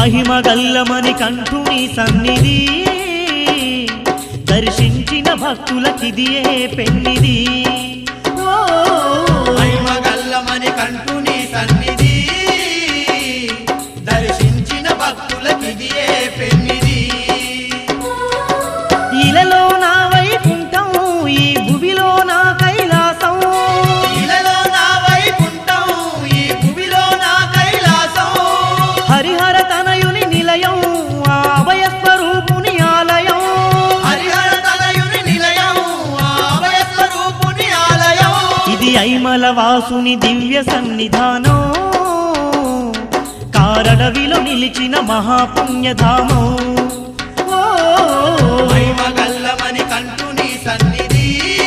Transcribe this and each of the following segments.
మహిమ గల్లమని కంఠుని సన్నిధి దర్శించిన భక్తులకిదియే పెన్నిది ఓ, మహిమగల్లమని కంటుని సన్నిధి దర్శించిన భక్తులకిదియే పెన్నిది ఇలలో నా వైకుంఠం ఈ భువిలో నా కైలాసం ఇలలో నా వైకుంఠం ఈ భూమిలో నా కైలాసం హరిహర తనయుని నిలయం ఆ అభయ స్వరూపుని ఆలయం హరిహర తనయుని నిలయం ఆ అభయ స్వరూపుని ఆలయం ఇది ఐమల వాసుని దివ్య సన్నిధానం కారడవిలో నిలిచిన మహాపుణ్యధామం ఓ, మహిమగల్లమని కంటుని సన్నిధి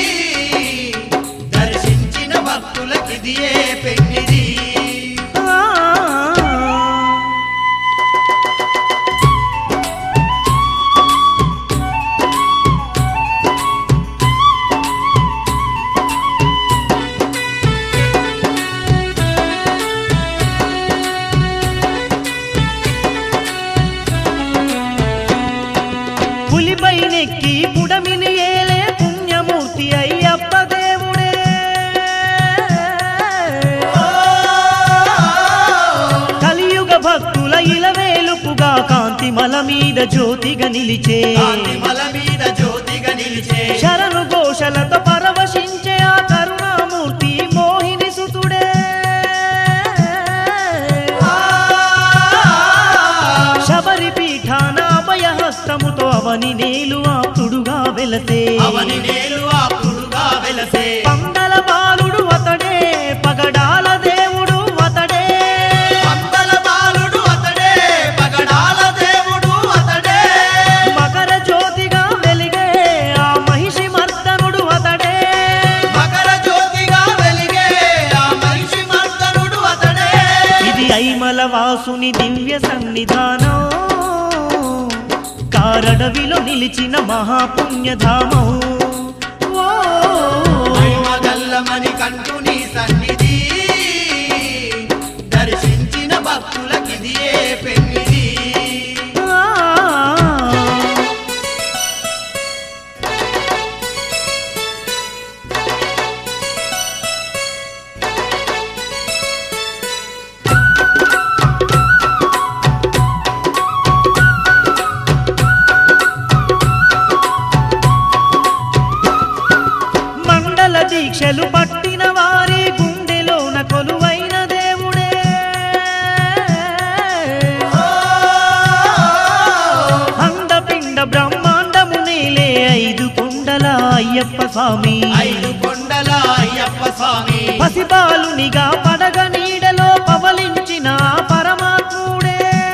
దర్శించిన భక్తులకిదియే పెన్నిది ఆ. పులిపై నెక్కి పుడమిని ఏలే పుణ్యమూర్తి అయ్యప్ప దేవుడే కలియుగ భక్తుల ఇలవేలుపుగా కాంతిమల మీద జ్యోతిగా నిలిచే కాంతిమల మీద జ్యోతిగా నిలిచే శరణు ఘోషలతో పరవశించే ఆ కరుణామూర్తి మోహిని సుతుడే శబరి పీఠాన అభయహస్తముతో అవని నేలు ఆప్తుడుగా వెలసే అవని నేలు ఆపుడుగా వెలసే పందల బాలుడు అతడే పగడాల దేవుడు అతడే పందల బాలుడు అతడే పగడాల దేవుడు అతడే మకర జ్యోతిగా వెలిగే ఆ మహిషి మర్దనుడు అతడే మకర జ్యోతిగా వెలిగే ఆ మనిషి మర్దనుడు అతడే ఇది ఐమల వాసుని దివ్య సన్నిధానం కారడవిలో నిలిచిన మహాపుణ్యధామం ఓ, మహిమగల్లమని కంటుని సన్నిధి దర్శించిన భక్తులకిదియే పెన్నిది ఆ. మండల దీక్షలు పట్టిన వారి గుండెలోన కొలువైన దేవుడే అండపిండ బ్రహ్మాండము నేలే ఐదు కొండల అయ్యప్ప స్వామి ఐదు కొండల అయ్యప్ప స్వామి పసిబాలునిగా పడగ నీడలో పవలించిన పరమాత్ముడే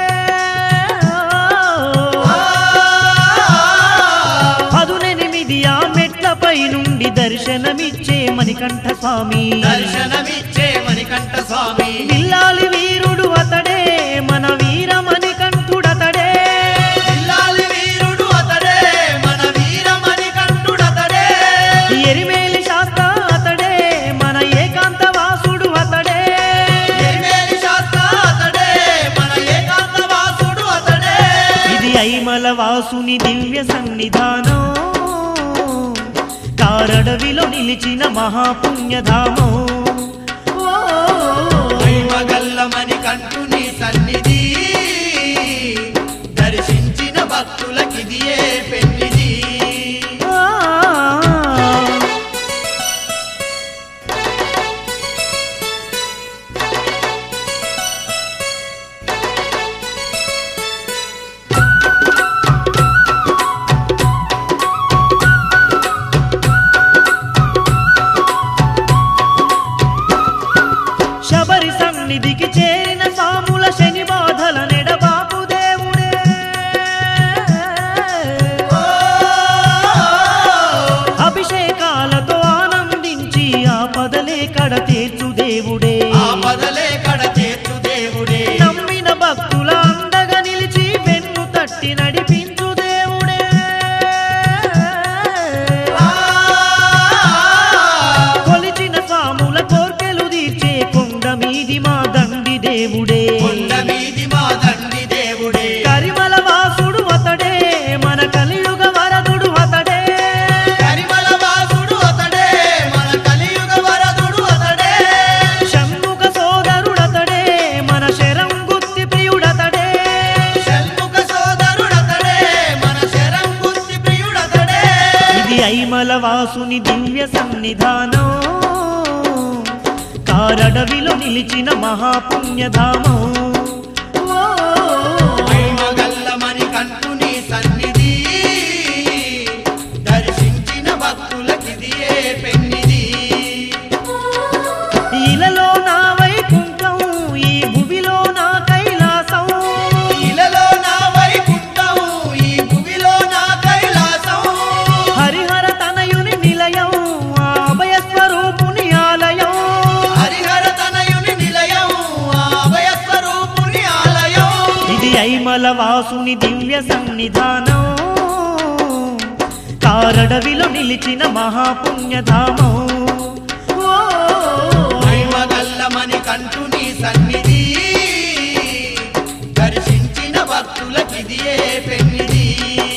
పదునెనిమిది ఆ మెట్లపై నుండి దర్శనమిచ్చే మణికంఠ స్వామి దర్శనమిచ్చే మణికంఠ స్వామి పిల్లాలి వీరుడు అతడే మన వీర మణికంఠుడతడే పిల్లాలి వీరుడు అతడే మన వీర మణికంఠుడతడే ఎరిమేలి శాస్త్ర అతడే మన ఏకాంత వాసుడు అతడే ఎరిమేలి శాస్త్ర అతడే మన ఏకాంత వాసుడు అతడే ఇది ఐమల వాసుని దివ్య సన్నిధానం కారడవిలో నిలిచిన మహాపుణ్యధామం ఓ, మహిమగల్లమని కంటుని సన్నిధి దర్శించిన భక్తులకిదియే పెన్నిది ఆ. శబరి సన్నిధికి చేరిన సాముల శని బాధల నెడబాపు దేవుడే అభిషేకాలతో ఆనందించి ఆపదలే కడ తీర్చు దేవుడే ఆపదలే కడ చేర్చు దేవుడే నమ్మిన భక్తుల అండగా నిలిచి వెన్ను తట్టి నడిపించు దేవుడే కొలిచిన సాముల కోర్కెలు తీర్చే కొండ మీది మా దండి దేవుడే కొండ మీది మా దండి దేవుడే వాసుని దివ్య సన్నిధానం కారడవిలో నిలిచిన మహాపుణ్యధామం ఓ, మహిమగల్లమని కంటుని సన్నిధి దర్శించిన భక్తులకిదియే పెన్నిది ఇలలో నా వైకుంఠం ఈ భువిలో నా కైలాసం ఇలలో నా వైకుంఠం ఈ భూమిలో నా కైలాసం హరిహర తనయుని నిలయం ఆ అభయ స్వరూపుని ఆలయం హరిహర తనయుని నిలయం ఆ అభయ స్వరూపుని ఆలయం ఇది ఐమల వాసుని దివ్య సన్నిధానం కారడవిలో నిలిచిన మహాపుణ్యధామం ఓ, మహిమగల్లమని కంటుని సన్నిధి దర్శించిన భక్తులకిదియే పెన్నిది